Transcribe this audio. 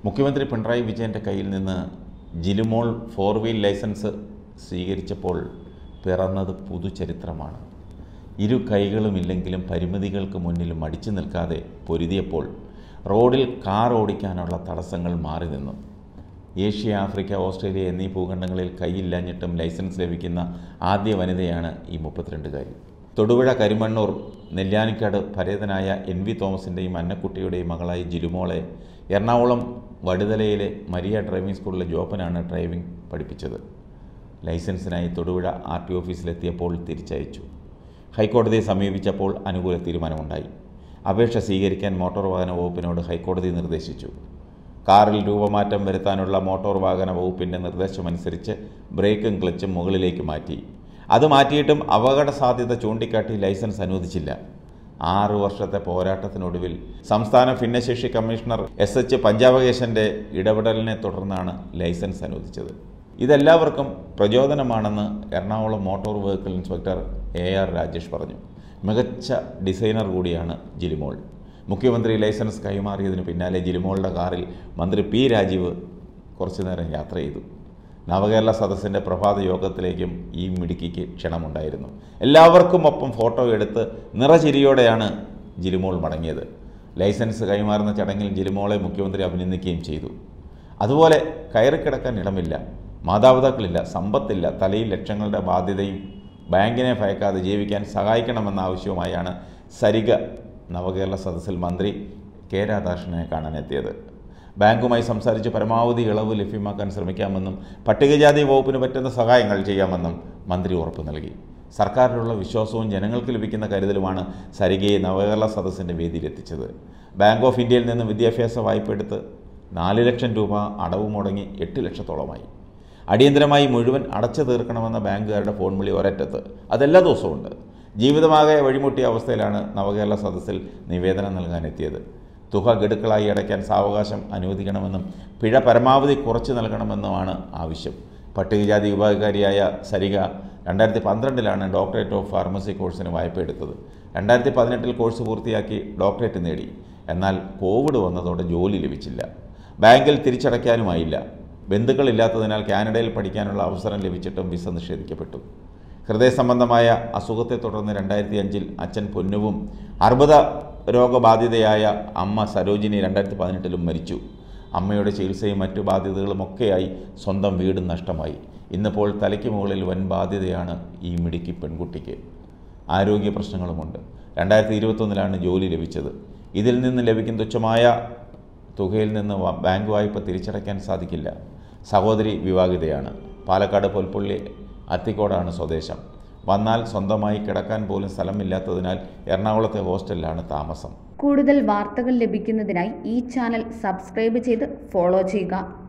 മുഖ്യമന്ത്രി പിണറായി വിജയൻ്റെ കയ്യിൽ നിന്ന് ജിലുമോൾ ഫോർ വീൽ ലൈസൻസ് സ്വീകരിച്ചപ്പോൾ പിറന്നത് പുതുചരിത്രമാണ് ഇരു കൈകളുമില്ലെങ്കിലും പരിമിതികൾക്ക് മുന്നിൽ മടിച്ചു നിൽക്കാതെ പൊരുതിയപ്പോൾ റോഡിൽ കാർ ഓടിക്കാനുള്ള തടസ്സങ്ങൾ മാറി നിന്നു ഏഷ്യ ആഫ്രിക്ക ഓസ്ട്രേലിയ എന്നീ ഭൂഖണ്ഡങ്ങളിൽ കൈയില്ലാഞ്ഞിട്ടും ലൈസൻസ് ലഭിക്കുന്ന ആദ്യ വനിതയാണ് ഈ മുപ്പത്തിരണ്ടുകാരി തൊടുപുഴ കരിമണ്ണൂർ നെല്ലിയാനിക്കാട് പരേതനായ എൻ വി തോമസിൻ്റെയും അന്നക്കുട്ടിയുടെയും മകളായി ജിലുമോളെ എറണാകുളം വടുതലയിലെ മരിയ ഡ്രൈവിംഗ് സ്കൂളിലെ ജോപ്പനാണ് ഡ്രൈവിംഗ് പഠിപ്പിച്ചത് ലൈസൻസിനായി തൊടുപുഴ ആർ ടി ഓഫീസിലെത്തിയപ്പോൾ തിരിച്ചയച്ചു ഹൈക്കോടതിയെ സമീപിച്ചപ്പോൾ അനുകൂല തീരുമാനമുണ്ടായി അപേക്ഷ സ്വീകരിക്കാൻ മോട്ടോർ വാഹന വകുപ്പിനോട് ഹൈക്കോടതി നിർദ്ദേശിച്ചു കാറിൽ രൂപമാറ്റം വരുത്താനുള്ള മോട്ടോർ വാഹന വകുപ്പിൻ്റെ നിർദ്ദേശമനുസരിച്ച് ബ്രേക്കും ക്ലച്ചും മുകളിലേക്ക് മാറ്റി അത് മാറ്റിയിട്ടും അപകട സാധ്യത ചൂണ്ടിക്കാട്ടി ലൈസൻസ് അനുവദിച്ചില്ല ആറു വർഷത്തെ പോരാട്ടത്തിനൊടുവിൽ സംസ്ഥാന ഭിന്നശേഷി കമ്മീഷണർ എസ് എച്ച് പഞ്ചാബകേശൻ്റെ ഇടപെടലിനെ തുടർന്നാണ് ലൈസൻസ് അനുവദിച്ചത് ഇതെല്ലാവർക്കും പ്രചോദനമാണെന്ന് Ernakulam motor vehicle inspector A R Rajesh പറഞ്ഞു മികച്ച ഡിസൈനർ കൂടിയാണ് ജിലിമോൾ മുഖ്യമന്ത്രി ലൈസൻസ് കൈമാറിയതിന് പിന്നാലെ ജിലിമോളുടെ കാറിൽ മന്ത്രി പി രാജീവ് കുറച്ചു നേരം യാത്ര ചെയ്തു നവകേരള സദസ്സിൻ്റെ പ്രഭാത യോഗത്തിലേക്കും ഈ മിടുക്കിക്ക് ക്ഷണമുണ്ടായിരുന്നു എല്ലാവർക്കും ഒപ്പം ഫോട്ടോ എടുത്ത് നിറചിരിയോടെയാണ് ജിലിമോൾ മടങ്ങിയത് ലൈസൻസ് കൈമാറുന്ന ചടങ്ങിൽ ജിലിമോളെ മുഖ്യമന്ത്രി അഭിനന്ദിക്കുകയും ചെയ്തു അതുപോലെ കയറിക്കിടക്കാൻ ഇടമില്ല മാതാപിതാക്കളില്ല സമ്പത്തില്ല തലയിൽ ലക്ഷങ്ങളുടെ ബാധ്യതയും ബാങ്കിനെ ഭയക്കാതെ ജീവിക്കാൻ സഹായിക്കണമെന്ന ആവശ്യവുമായാണ് സരിക നവകേരള സദസ്സിൽ മന്ത്രി കെ രാധാകൃഷ്ണനെ കാണാനെത്തിയത് ബാങ്കുമായി സംസാരിച്ച് പരമാവധി ഇളവ് ലഭ്യമാക്കാൻ ശ്രമിക്കാമെന്നും പട്ടികജാതി വകുപ്പിന് പറ്റുന്ന സഹായങ്ങൾ ചെയ്യാമെന്നും മന്ത്രി ഉറപ്പു നൽകി സർക്കാരിലുള്ള വിശ്വാസവും ജനങ്ങൾക്ക് ലഭിക്കുന്ന കരുതലുമാണ് സരികയെ നവകേരള സദസ്സിൻ്റെ വേദിയിലെത്തിച്ചത് ബാങ്ക് ഓഫ് ഇന്ത്യയിൽ നിന്ന് വിദ്യാഭ്യാസ വായ്പ എടുത്ത് നാല് ലക്ഷം രൂപ അടവ് മുടങ്ങി എട്ട് ലക്ഷത്തോളമായി അടിയന്തരമായി മുഴുവൻ അടച്ചു തീർക്കണമെന്ന ബാങ്കുകാരുടെ ഫോൺ വിളി ഒരറ്റത്ത് അതെല്ലാ ദിവസവും ഉണ്ട് ജീവിതമാകെ വഴിമുട്ടിയ അവസ്ഥയിലാണ് നവകേരള സദസ്സിൽ നിവേദനം നൽകാനെത്തിയത് തുക ഗഡുക്കളായി അടയ്ക്കാൻ സാവകാശം അനുവദിക്കണമെന്നും പിഴ പരമാവധി കുറച്ച് നൽകണമെന്നുമാണ് ആവശ്യം പട്ടികജാതി വിഭാഗക്കാരിയായ സരിക രണ്ടായിരത്തി പന്ത്രണ്ടിലാണ് ഡോക്ടറേറ്റ് ഓഫ് ഫാർമസി കോഴ്സിന് വായ്പ എടുത്തത് രണ്ടായിരത്തി പതിനെട്ടിൽ കോഴ്സ് പൂർത്തിയാക്കി ഡോക്ടറേറ്റ് നേടി എന്നാൽ കോവിഡ് വന്നതോടെ ജോലി ലഭിച്ചില്ല ബാങ്കിൽ തിരിച്ചടയ്ക്കാനുമായില്ല ബന്ധുക്കളില്ലാത്തതിനാൽ കാനഡയിൽ പഠിക്കാനുള്ള അവസരം ലഭിച്ചിട്ടും വിസ നിഷേധിക്കപ്പെട്ടു ഹൃദയ സംബന്ധമായ അസുഖത്തെ തുടർന്ന് രണ്ടായിരത്തി അഞ്ചിൽ അച്ഛൻ പൊന്നുവും അർബുദ രോഗബാധിതയായ അമ്മ സരോജിനി രണ്ടായിരത്തി പതിനെട്ടിലും മരിച്ചു അമ്മയുടെ ചികിത്സയും മറ്റു ബാധ്യതകളുമൊക്കെയായി സ്വന്തം വീടും നഷ്ടമായി ഇന്നിപ്പോൾ തലയ്ക്ക് മുകളിൽ വൻ ബാധ്യതയാണ് ഈ മിടുക്കി പെൺകുട്ടിക്ക് ആരോഗ്യ പ്രശ്നങ്ങളുമുണ്ട് രണ്ടായിരത്തി ഇരുപത്തൊന്നിലാണ് ജോലി ലഭിച്ചത് ഇതിൽ നിന്ന് ലഭിക്കുന്ന തുച്ഛമായ തുകയിൽ നിന്ന് വ- ബാങ്ക് വായ്പ തിരിച്ചടയ്ക്കാൻ സാധിക്കില്ല സഹോദരി വിവാഹിതയാണ് പാലക്കാട് പൊൽപ്പള്ളി അത്തിക്കോടാണ് സ്വദേശം വന്നാൽ സ്വന്തമായി കിടക്കാൻ പോലും സ്ഥലമില്ലാത്തതിനാൽ എറണാകുളത്തെ ഹോസ്റ്റലിലാണ് താമസം കൂടുതൽ വാർത്തകൾ ലഭിക്കുന്നതിനായി ഈ ചാനൽ സബ്സ്ക്രൈബ് ചെയ്ത് ഫോളോ ചെയ്യുക